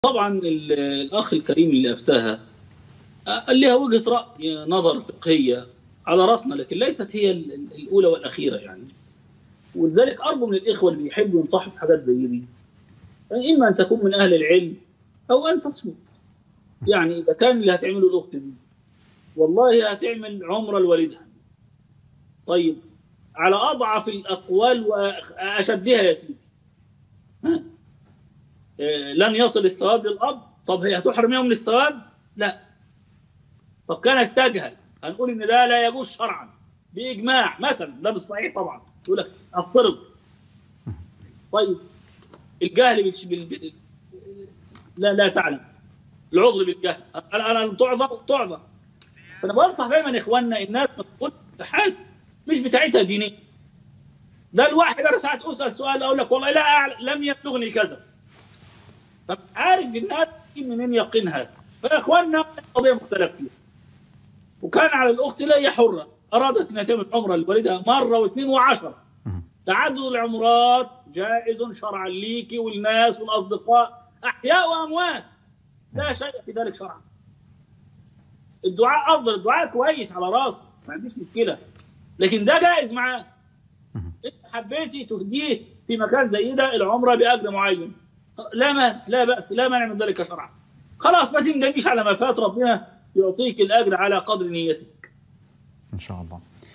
طبعا الاخ الكريم اللي افتاها لها وجهه راي نظر فقهيه على راسنا لكن ليست هي الاولى والاخيره يعني ولذلك ارجو من الاخوه اللي بيحبوا ينصحوا في حاجات زي دي اما ان تكون من اهل العلم او ان تصمت يعني اذا كان اللي هتعمله الاخت دي والله هتعمل عمره لوالدها طيب على اضعف الاقوال واشدها يا سيدي ها لن يصل الثواب للاب طب هي هتحرم يوم من الثواب لا طب كانت تجهل هنقول ان ده لا يجوز شرعا باجماع مثلا ده بالصحيح طبعا يقول لك افترض طيب الجهل بالش... بال... لا لا تعلم العذر بالجهل انا انا تعذر تعذر فانا بنصح دايما اخواننا الناس ما تقول حاجه مش بتاعتها دينيه ده الواحد انا ساعات اسال سؤال اقول لك والله لا أعلم لم يبلغني كذا عارف الناس منين يقينها فاخواننا قضيه مختلف فيها وكان على الاخت لا هي حره ارادت انها تعمل عمره لوالدها مره واثنين وعشره تعدد العمرات جائز شرعا ليكي والناس والاصدقاء احياء واموات لا شيء في ذلك شرعا الدعاء افضل الدعاء كويس على راسي ما عنديش مشكله لكن ده جائز معاه انت حبيتي تهديه في مكان زي ده العمره باجر معين لا ما لا باس لا مانع من ذلك شرعا خلاص ما تندميش على ما فات ربنا يعطيك الاجر على قدر نيتك ان شاء الله